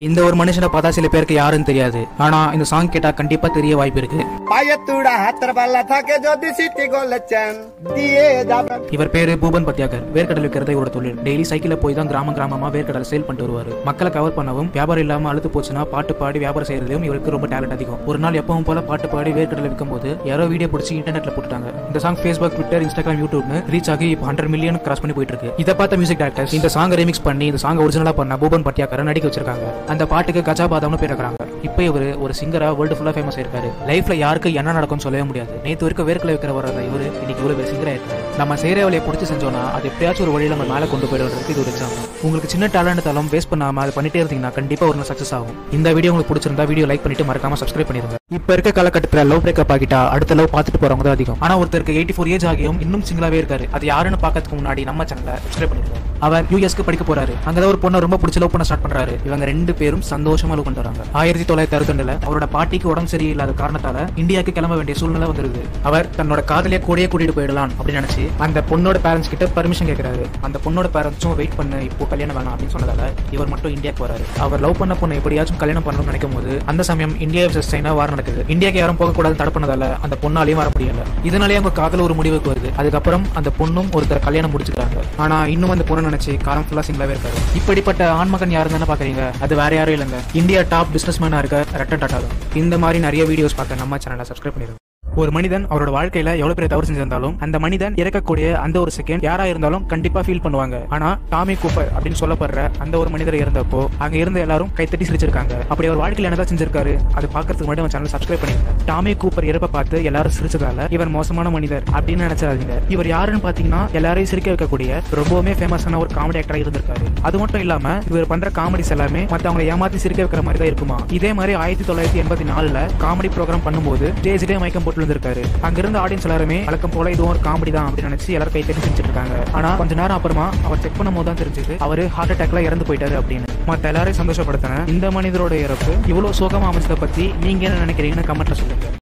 இந்த ஒரு மனுஷனை பார்த்தா சில பேருக்கு யாருன்னு தெரியாது ஆனா இந்த சாங் கேட்டா கண்டிப்பா தெரிய வாய்ப்பு இருக்கு পায়েতুড়া হাতের পাল্লা থাকে যদি সিটি গলেছেন দিয়ে যাবেন இவர் பேரு பூபன் பத்தியாகர் வேர்க்கடல் விற்கிறது இவரோட தொழில் டெய்லி சைக்கிள்ல போய் தான் கிராம கிராமமா வேர்க்கடலை சேல் பண்ணிட்டு வருவாரு மக்களை கவர் பண்ணவும் வியாபாரம் இல்லாம அழுத்து போச்சுன்னா பாட்டு பாடி வியாபாரம் செய்யறதுலயும் இவருக்கு ரொம்ப டேலண்ட் அதிகம் ஒரு நாள் எப்பவும் போல பாட்டு பாடி வேர்க்கடலை விற்கும் போது யாரோ வீடியோ பிடிச்சி இன்டர்நெட்ல போட்டுட்டாங்க இந்த சாங் ஃபேஸ்புக் ட்விட்டர் இன்ஸ்டாகிராம் யூடியூப்னு ரீச் ஆகி இப்போ ஹண்ட்ரட் மில்லியன் கிராஸ் பண்ணி போயிட்டு இருக்கு இதை பார்த்த மியூசிக் டேரக்டர்ஸ் இந்த சாங் ரெமிக்ஸ் பண்ணி இந்த சாங் ஒரிஜினலா பண்ண பூபன் பட்டியாக்கரை நடிக்க வச்சிருக்காங்க அந்த பாட்டுக்கு கஜா பாதாம்னு பேர் இருக்கிறாங்க இப்போ இவர் ஒரு சிங்கரா வேர்ல்டு ஃபுல்லா ஃபேமஸ் ஆயிருக்காரு லைஃப்ல யாருக்கு என்ன நடக்கும்னு சொல்லவே முடியாது நேத்து வரைக்கும் வேர்க்கல வைக்கிற வர இவரு இன்னைக்கு இவ்வளவு பெரிய சிங்கரா இருக்காரு நம்ம செய்யற வேலையை பிடிச்சி செஞ்சோம்னா அது எப்படியாச்சும் ஒரு வழியில நம்ம மேல கொண்டு போயிடுறதுக்கு இது ஒரு எக்ஸாம்பிள் உங்களுக்கு சின்ன டேலண்ட் தாலும் வேஸ்ட் பண்ணாம அதை பண்ணிட்டே இருந்தீங்கன்னா கண்டிப்பா ஒரு நாள் சக்சஸ் ஆகும் இந்த வீடியோ உங்களுக்கு பிடிச்சிருந்தா வீடியோ லைக் பண்ணிட்டு மறக்காம சப்ஸ்கிரைப் பண்ணிருங்க இப்ப இருக்க காலகட்டத்தில் லவ் பிரேக்கப் ஆகிட்டா அடுத்த லவ் பார்த்துட்டு போறவங்க தான் அதிகம் ஆனா ஒருத்தருக்கு எயிட்டி ஃபோர் ஏஜ் ஆகியும் இன்னும் சிங்கிளாவே இருக்காரு அது யாருன்னு பார்க்கறதுக்கு முன்னாடி நம்ம சேனலை சப்ஸ்கிரைப் பண்ணிருக்கோம் அவர் யூஎஸ்க்கு படிக்க போறாரு அங்கதான் ஒரு பொண்ணை ரொம்ப பிடிச்ச லவ் பண்ண ஸ்டார்ட் பண்றாரு இவங்க ரெண்டு பேரும் சந்தோஷமா லவ் பண்றாங்க ஆயிரத்தி தொள்ளாயிரத்தி அறுபத்தி அவரோட பாட்டிக்கு உடம்பு சரியில்லாத காரணத்தால இந்தியாவுக்கு கிளம்ப வேண்டிய சூழ்நிலை வந்துருது அவர் தன்னோட காதலிய கூடயே கூட்டிட்டு போயிடலாம் அப்படின்னு நினைச்சு அந்த பொண்ணோட பேரண்ட்ஸ் கிட்ட பர்மிஷன் கேட்கிறாரு அந்த பொண்ணோட பேரண்ட்ஸும் வெயிட் பண்ண இப்போ கல்யாணம் வேணாம் அப்படின்னு சொன்னதால இவர் மட்டும் இந்தியாக்கு போறாரு அவர் லவ் பண்ண பொண்ணை எப்படியாச்சும் கல்யாணம் பண்ணணும்னு நினைக்கும் போது அந்த சமயம் இந்தியா vs சைனா வார் நடக்குது இந்தியாக்கு யாரும் போகக்கூடாது தடை பண்ணதால அந்த பொண்ணாலையும் வர முடியல இதனாலேயே அவங்க காதல ஒரு முடிவுக்கு வருது அதுக்கப்புறம் அந்த பொண்ணும் ஒருத்தர் கல்யாணம் முடிச்சுக்கிறாங்க ஆனா இன்னும் அந்த பொண்ணை நினைச்சு காலம் ஃபுல்லா சிங்கிளாவே இருக்காரு இப்படிப்பட்ட ஆண்மகன் யாருன்னு தானே பாக்குறீங்க அது வேற யாரும் இல்லைங்க இந்தியா டாப் பிசினஸ் மேனா இருக்க ரட்டன் டாடா தான் இந்த மாதிரி நிறைய வீடியோஸ் பார்க்க நம்ம சேனலை சப்ஸ்கிரைப் பண்ணிருங்க ஒரு மனிதன் அவரோட வாழ்க்கையில எவ்வளவு பெரிய தவறு செஞ்சிருந்தாலும் அந்த மனிதன் இறக்கக்கூடிய அந்த ஒரு செகண்ட் யாரா இருந்தாலும் கண்டிப்பா ஃபீல் பண்ணுவாங்க ஆனா டாமி கூப்பர் அப்படின்னு சொல்லப்படுற அந்த ஒரு மனிதர் இறந்தப்போ அங்க இருந்த எல்லாரும் கைத்தட்டி சிரிச்சிருக்காங்க அப்படி அவர் வாழ்க்கையில என்னதான் செஞ்சிருக்காரு அது பாக்குறதுக்கு மட்டும் சேனல் சப்ஸ்கிரைப் பண்ணிருங்க டாமி கூப்பர் இறப்ப பார்த்து எல்லாரும் சிரிச்சதால இவர் மோசமான மனிதர் அப்படின்னு நினைச்சாதீங்க இவர் யாருன்னு பாத்தீங்கன்னா எல்லாரையும் சிரிக்க வைக்கக்கூடிய ரொம்பவுமே ஃபேமஸான ஒரு காமெடி ஆக்டரா இருந்திருக்காரு அது மட்டும் இல்லாம இவர் பண்ற காமெடிஸ் எல்லாமே மத்தவங்களை ஏமாத்தி சிரிக்க வைக்கிற மாதிரி தான் இருக்குமா இதே மாதிரி ஆயிரத்தி தொள்ளாயிரத்தி எண்பத்தி நாலுல காமெடி ப்ரோக்ராம் பண்ணும்போது ஸ்டேஜ்லயே மயக்கம் போட்டு இருந்திருக்காரு அங்க இருந்த ஆடியன்ஸ் எல்லாருமே வழக்கம் போல இதுவும் ஒரு காமெடி தான் அப்படின்னு நினைச்சு எல்லாரும் கை தட்டி சிரிச்சிட்டு இருக்காங்க ஆனா கொஞ்ச நேரம் அப்புறமா அவர் செக் பண்ணும் போது தான் தெரிஞ்சது அவரு ஹார்ட் அட்டாக்ல இறந்து போயிட்டாரு அப்படின்னு மத்த எல்லாரையும் சந்தோஷப்படுத்தின இந்த மனிதரோட இறப்பு இவ்வளவு சோகமா அமைச்சதை பத்தி நீங்க என்ன நினைக்கிறீங்கன்னு கமெண்ட்ல சொல்லுங்க